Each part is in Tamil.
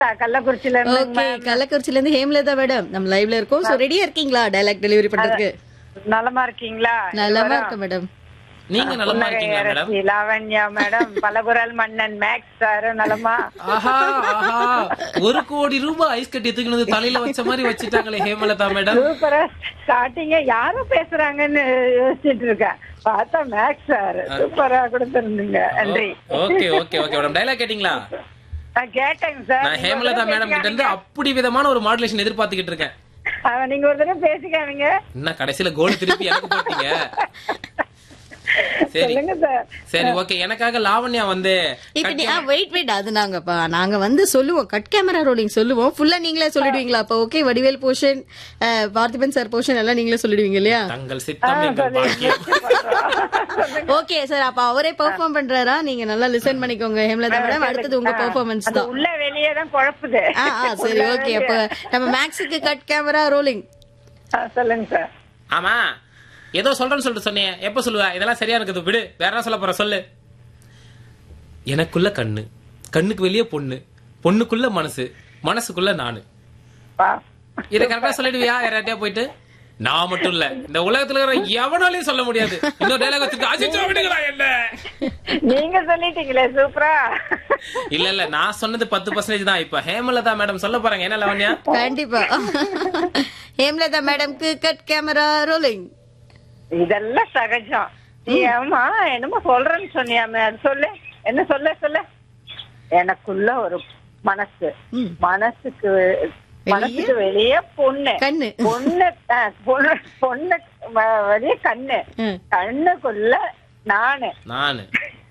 கள்ளக்குறிச்சியில இருந்து ஓகே கள்ளக்குறிச்சில இருந்து ஹேம்லதா மேடம் நம்ம லைவ்ல இருக்கோம் சோ ரெடியா இருக்கீங்களா டைலாக் டெலிவரி பண்றதுக்கு நலமா இருக்கீங்களா நலமா இருக்க மேடம் நீங்க நலமா இருக்கீங்களா மேடம் புன்னகை லாவண்யா மேடம் பலகுரல் மன்னன் மேக்ஸ் சார் நலமா ஆஹா ஆஹா ஒரு கோடி ரூபாய் ஐஸ் கட்டி தூக்கி வந்து தலையில வச்ச மாதிரி வச்சுட்டாங்களே ஹேமலதா மேடம் சூப்பரா ஸ்டார்டிங்க யாரும் பேசுறாங்கன்னு யோசிச்சுட்டு இருக்கேன் பார்த்தா மேக்ஸ் சார் சூப்பரா கொடுத்திருந்தீங்க நன்றி okay okay okay madam dialogue கேட்டீங்களா நான் கேட்டேங்க சார் நான் ஹேமலதா மேடம் கிட்ட இருந்து அப்படி விதமான ஒரு மாடுலேஷன் எதிர்பார்த்துக்கிட்டு இருக்கேன் அவன் நீங்க ஒரு தடவை பேசிக்காமீங்க என்ன கடைசியில கோல் திருப்பி எனக்கு போட்டீங்க சரி சொல்லுங்க சார் சரி ஓகே எனக்காக லாவண்யா வந்து இப்ப நீ வெயிட் வெயிட் அது நாங்கப்பா நாங்க வந்து சொல்லுவோம் கட் கேமரா ரோலிங் சொல்லுவோம் ஃபுல்லா நீங்களே சொல்லிடுவீங்களா அப்ப okay Vadivel portion Parthiban sir portion எல்லாம் நீங்களே சொல்லிடுவீங்க இல்லையா தங்கள் சித்தம் எங்கள் பாக்கியம் ஓகே சார் அப்ப அவரே பெர்ஃபார்ம் பண்றாரா நீங்க நல்லா லிசன் பண்ணிக்கோங்க ஹேம்லதா மேடம் அடுத்தது உங்க பெர்ஃபார்மன்ஸ் அது தான் உள்ள வெளியே தான் குழப்புது ஆ ஆ சரி ஓகே அப்ப நம்ம மேக்ஸுக்கு கட் கேமரா ரோலிங் ஆ, சொல்லுங்க சார் ஆமா ஏதோ சொல்றேன்னு சொல்லிட்டு சொன்னீங்க எப்ப சொல்லுவ இதெல்லாம் சரியா இருக்குது விடு வேற என்ன சொல்ல போற சொல்லு எனக்குள்ள கண்ணு கண்ணுக்கு வெளியே பொண்ணு பொண்ணுக்குள்ள மனசு மனசுக்குள்ள நானு வா. இத கரெக்டா சொல்லிடுவியா யார்கிட்டயா போயிட்டு நான் மட்டும் இல்ல இந்த உலகத்துல இருக்கிற எவனாலையும் சொல்ல முடியாது இன்னொரு டைலாக் வச்சுட்டு அஜிச்சோ விடுங்களா என்ன நீங்க சொல்லிட்டீங்களே சூப்பரா இல்ல இல்ல நான் சொன்னது பத்து பர்சன்டேஜ் தான் இப்ப ஹேமலதா மேடம் சொல்ல போறாங்க என்ன லவண்யா கண்டிப்பா ஹேம்லதா மேடம்க்கு கட் கேமரா ரோலிங் இதெல்லாம் சகஜம் நீ ஆமா என்னமோ சொல்றேன்னு சொன்னியாமே அது சொல்லு என்ன சொல்ல சொல்ல எனக்குள்ள ஒரு மனசு மனசுக்கு மனசுக்கு வெளியே பொண்ணு கண்ணு. பொண்ணு ஆ, பொண்ணு பொண்ணு வ- வெளியே கண்ணு ம். கண்ணுக்குள்ள நானு நானு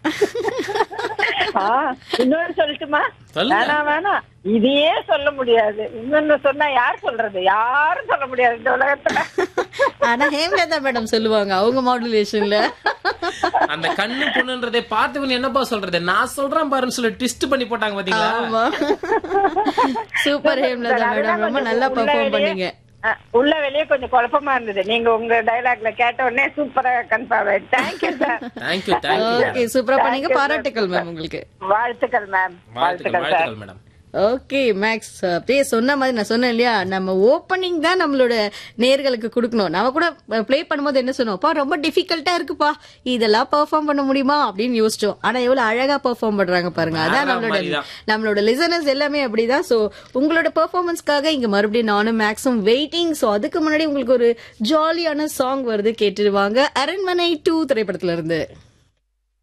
ஆ, இன்னொன்னு சொல்லட்டுமா சொல்லுங்க. வேணாம் வேணாம் இதையே சொல்ல முடியாது இன்னொன்னு சொன்னா யார் சொல்றது யாரும் சொல்ல முடியாது இந்த உலகத்துல ஆனா ஹேம்லதா மேடம் சொல்லுவாங்க அவங்க மாடுலேஷன்ல அந்த கண்ணு பொண்ணுன்றதை பார்த்து என்னப்பா சொல்றது நான் சொல்றேன் பாருன்னு சொல்லி ட்விஸ்ட் பண்ணி போட்டாங்க பாத்தீங்களா ஆமா சூப்பர் ஹேம்லதா மேடம் ரொம்ப நல்லா உள்ள பெர்ஃபார்ம் வெளியே- பண்ணீங்க ஆ, உள்ள வெளியே கொஞ்சம் குழப்பமா இருந்தது நீங்க உங்க டைலாக்ல கேட்ட உடனே சூப்பரா கன்ஃபார்ம் ஆயிடுச்சு thank you sir thank you thank you okay சூப்பரா பண்ணீங்க பாராட்டுக்கள் மேம் உங்களுக்கு வாழ்த்துக்கள் மேம் வாழ்த்துக்கள் வாழ்த்துக்கள் சார் வாழ்த்துக்கள் மேடம் ஓகே மேக்ஸ் அப்படியே சொன்ன மாதிரி நான் சொன்னேன் இல்லையா நம்ம ஓப்பனிங் தான் நம்மளோட நேர்களுக்கு கொடுக்கணும் நம்ம கூட ப்ளே பண்ணும்போது என்ன சொன்னோம் "அப்பா, ரொம்ப டிஃபிகல்ட்டா இருக்குப்பா இதெல்லாம் பெர்ஃபார்ம் பண்ண முடியுமா அப்படின்னு யோசிச்சோம் ஆனா எவ்வளவு அழகா பெர்ஃபார்ம் பண்றாங்க பாருங்க அதான் வேற நம்மளோட மாதிரிதான். நம்மளோட லிசனர்ஸ் எல்லாமே அப்படிதான் சோ உங்களோட பெர்ஃபார்மன்ஸ்க்காக இங்க மறுபடியும் நானும் மேக்ஸும் வெயிட்டிங் சோ அதுக்கு முன்னாடி உங்களுக்கு ஒரு ஜாலியான சாங் வருது கேட்டுடுவாங்க அரண்மனை டூ திரைப்படத்துல இருந்து